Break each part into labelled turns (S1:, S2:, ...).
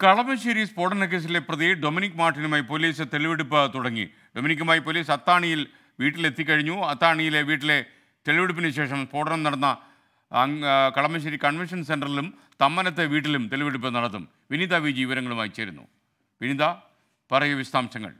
S1: കളമശ്ശേരി സ്ഫോടന കേസിലെ പ്രതി ഡൊമിനിക് മാർട്ടിനുമായി പോലീസ് തെളിവെടുപ്പ് തുടങ്ങി ഡൊമിനിക്കുമായി പോലീസ് അത്താണിയിൽ വീട്ടിലെത്തിക്കഴിഞ്ഞു അത്താണിയിലെ വീട്ടിലെ തെളിവെടുപ്പിന് ശേഷം സ്ഫോടനം നടന്ന അങ്- ആ, കളമശ്ശേരി കൺവെൻഷൻ സെന്ററിലും തമ്മനത്തെ വീട്ടിലും തെളിവെടുപ്പ് നടത്തും വിനീത വി ജി വിവരങ്ങളുമായി ചേരുന്നു വിനീത പറയൂ വിശദാംശങ്ങൾ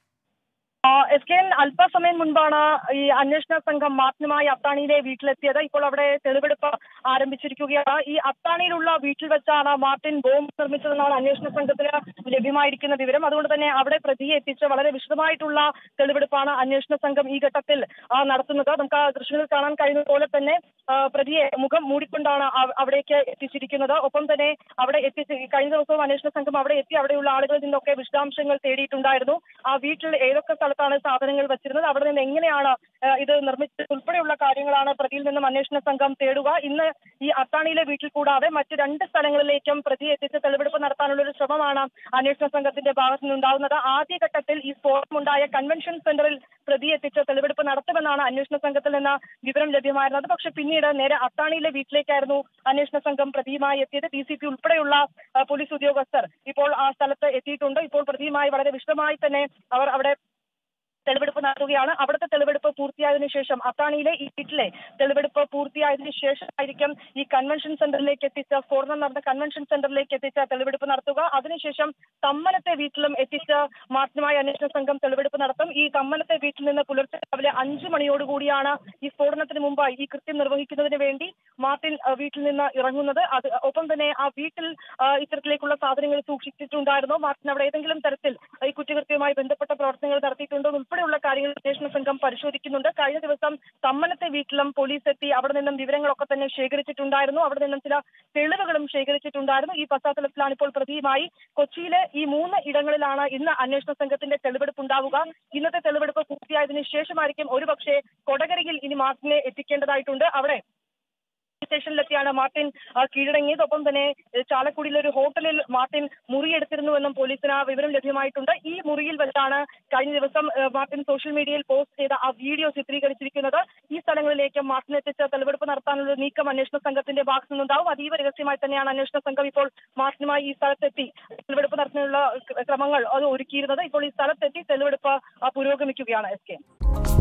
S2: ആ, എസ് കെ എൻ അല്പസമയം മുൻപാണ് ഈ അന്വേഷണ സംഘം മാർട്ടിനുമായി അത്താണിയിലെ വീട്ടിലെത്തിയത് ഇപ്പോൾ അവിടെ തെളിവെടുപ്പ് ആരംഭിച്ചിരിക്കുകയാണ് ഈ അത്താണിയിലുള്ള വീട്ടിൽ വെച്ചാണ് മാർട്ടിൻ ബോംബ് നിർമ്മിച്ചതെന്നാണ് അന്വേഷണ സംഘത്തിന് ലഭ്യമായിരിക്കുന്ന വിവരം അതുകൊണ്ട് തന്നെ അവിടെ പ്രതിയെ എത്തിച്ച് വളരെ വിശദമായിട്ടുള്ള തെളിവെടുപ്പാണ് അന്വേഷണ സംഘം ഈ ഘട്ടത്തിൽ ആ, നടത്തുന്നത് നമുക്ക് ആ ദൃശ്യങ്ങളിൽ കാണാൻ കഴിയുന്നത് പോലെ തന്നെ ആ, പ്രതിയെ മുഖം മൂടിക്കൊണ്ടാണ് അവ- അവിടേക്ക് എത്തിച്ചിരിക്കുന്നത് ഒപ്പം തന്നെ അവിടെ എത്തിച്ച് ഈ കഴിഞ്ഞ ദിവസവും അന്വേഷണ സംഘം അവിടെ എത്തി അവിടെയുള്ള ആളുകളിൽ നിന്നൊക്കെ വിശദാംശങ്ങൾ തേടിയിട്ടുണ്ടായിരുന്നു ആ വീട്ടിൽ ഏതൊക്കെ സ്ഥലത്താണ് സാധനങ്ങൾ വെച്ചിരുന്നത് അവിടെ നിന്ന് എങ്ങനെയാണ് ആ, ഇത് നിർമ്മിച്ചത് ഉൾപ്പെടെയുള്ള കാര്യങ്ങളാണ് പ്രതിയിൽ നിന്നും അന്വേഷണ സംഘം തേടുക ഇന്ന് ഈ അത്താണിയിലെ വീട്ടിൽ കൂടാതെ മറ്റ് രണ്ട് സ്ഥലങ്ങളിലേക്കും പ്രതിയെ എത്തിച്ച് തെളിവെടുപ്പ് നടത്താനുള്ള ഒരു ശ്രമമാണ് അന്വേഷണ സംഘത്തിന്റെ ഭാഗത്തു നിന്നുണ്ടാകുന്നത് ആദ്യഘട്ടത്തിൽ ഈ സ്ഫോടനമുണ്ടായ കൺവെൻഷൻ സെന്ററിൽ പ്രതിയെ എത്തിച്ച് തെളിവെടുപ്പ് നടത്തുമെന്നാണ് അന്വേഷണ സംഘത്തിൽ നിന്ന് വിവരം ലഭ്യമായിരുന്നത് പക്ഷെ പിന്നീട് നേരെ അത്താണിയിലെ വീട്ടിലേക്കായിരുന്നു അന്വേഷണ സംഘം പ്രതിയുമായി എത്തിയത് ഡി സി പി ഉൾപ്പെടെയുള്ള ആ, പോലീസ് ഉദ്യോഗസ്ഥർ ഇപ്പോൾ ആ സ്ഥലത്ത് എത്തിയിട്ടുണ്ട് ഇപ്പോൾ പ്രതിയുമായി വളരെ വിശദമായി തന്നെ അവർ അവിടെ തെളിവെടുപ്പ് നടത്തുകയാണ് അവിടുത്തെ തെളിവെടുപ്പ് പൂർത്തിയായതിനു ശേഷം അത്താണിയിലെ ഈ വീട്ടിലെ തെളിവെടുപ്പ് പൂർത്തിയായതിനു ശേഷമായിരിക്കും ഈ കൺവെൻഷൻ സെന്ററിലേക്ക് എത്തിച്ച സ്ഫോടനം നടന്ന കൺവെൻഷൻ സെന്ററിലേക്ക് എത്തിച്ച തെളിവെടുപ്പ് നടത്തുക അതിനുശേഷം തമ്മനത്തെ വീട്ടിലും എത്തിച്ച് മാർട്ടിനുമായി അന്വേഷണ സംഘം തെളിവെടുപ്പ് നടത്തും ഈ തമ്മനത്തെ വീട്ടിൽ നിന്ന് പുലർച്ചെ രാവിലെ അഞ്ചു മണിയോടുകൂടിയാണ് ഈ സ്ഫോടനത്തിന് മുമ്പായി ഈ കൃത്യം നിർവഹിക്കുന്നതിന് വേണ്ടി മാർട്ടിൻ ആ, വീട്ടിൽ നിന്ന് ഇറങ്ങുന്നത് അത് ഒപ്പം തന്നെ ആ വീട്ടിൽ ആ, ഇത്തരത്തിലേക്കുള്ള സാധനങ്ങൾ സൂക്ഷിച്ചിട്ടുണ്ടായിരുന്നോ മാർട്ടിൻ അവിടെ ഏതെങ്കിലും തരത്തിൽ ഈ കുറ്റകൃത്യവുമായി ബന്ധപ്പെട്ട പ്രവർത്തനങ്ങൾ നടത്തിയിട്ടുണ്ടോ ഉൾപ്പെടെയുള്ള കാര്യങ്ങൾ അന്വേഷണ സംഘം പരിശോധിക്കുന്നുണ്ട് കഴിഞ്ഞ ദിവസം തമ്മനത്തെ വീട്ടിലും പോലീസ് എത്തി അവിടെ നിന്നും വിവരങ്ങളൊക്കെ തന്നെ ശേഖരിച്ചിട്ടുണ്ടായിരുന്നു അവിടെ നിന്നും ചില തെളിവുകളും ശേഖരിച്ചിട്ടുണ്ടായിരുന്നു ഈ പശ്ചാത്തലത്തിലാണ് ഇപ്പോൾ പ്രതിയുമായി കൊച്ചിയിലെ ഈ മൂന്ന് ഇടങ്ങളിലാണ് ഇന്ന് അന്വേഷണ സംഘത്തിന്റെ തെളിവെടുപ്പ് ഉണ്ടാവുക ഇന്നത്തെ തെളിവെടുപ്പ് പൂർത്തിയായതിനു ശേഷമായിരിക്കും ഒരുപക്ഷെ കൊടകരയിൽ ഇനി മാർട്ടിനെ എത്തിക്കേണ്ടതായിട്ടുണ്ട് അവിടെ സ്റ്റേഷനിലെത്തിയാണ് മാർട്ടിൻ ആ, കീഴടങ്ങിയത് ഒപ്പം തന്നെ ഏഹ്, ചാലക്കുടിയിലെ ഒരു ഹോട്ടലിൽ മാർട്ടിൻ മുറിയെടുത്തിരുന്നുവെന്നും പോലീസിന് ആ വിവരം ലഭ്യമായിട്ടുണ്ട് ഈ മുറിയിൽ വെച്ചാണ് കഴിഞ്ഞ ദിവസം ഏഹ്, മാർട്ടിൻ സോഷ്യൽ മീഡിയയിൽ പോസ്റ്റ് ചെയ്ത ആ വീഡിയോ ചിത്രീകരിച്ചിരിക്കുന്നത് ഈ സ്ഥലങ്ങളിലേക്ക് മാർട്ടിൻ എത്തിച്ച് തെളിവെടുപ്പ് നടത്താനുള്ള ഒരു നീക്കം അന്വേഷണ സംഘത്തിന്റെ ഭാഗത്തു നിന്നുണ്ടാവും അതീവ രഹസ്യമായി തന്നെയാണ് അന്വേഷണ സംഘം ഇപ്പോൾ മാർട്ടിനുമായി ഈ സ്ഥലത്തെത്തി തെളിവെടുപ്പ് നടത്തുന്നതിനുള്ള ക്രമങ്ങൾ അത് ഒരുക്കിയിരുന്നത് ഇപ്പോൾ ഈ സ്ഥലത്തെത്തി തെളിവെടുപ്പ് ആ, പുരോഗമിക്കുകയാണ് എസ് കെ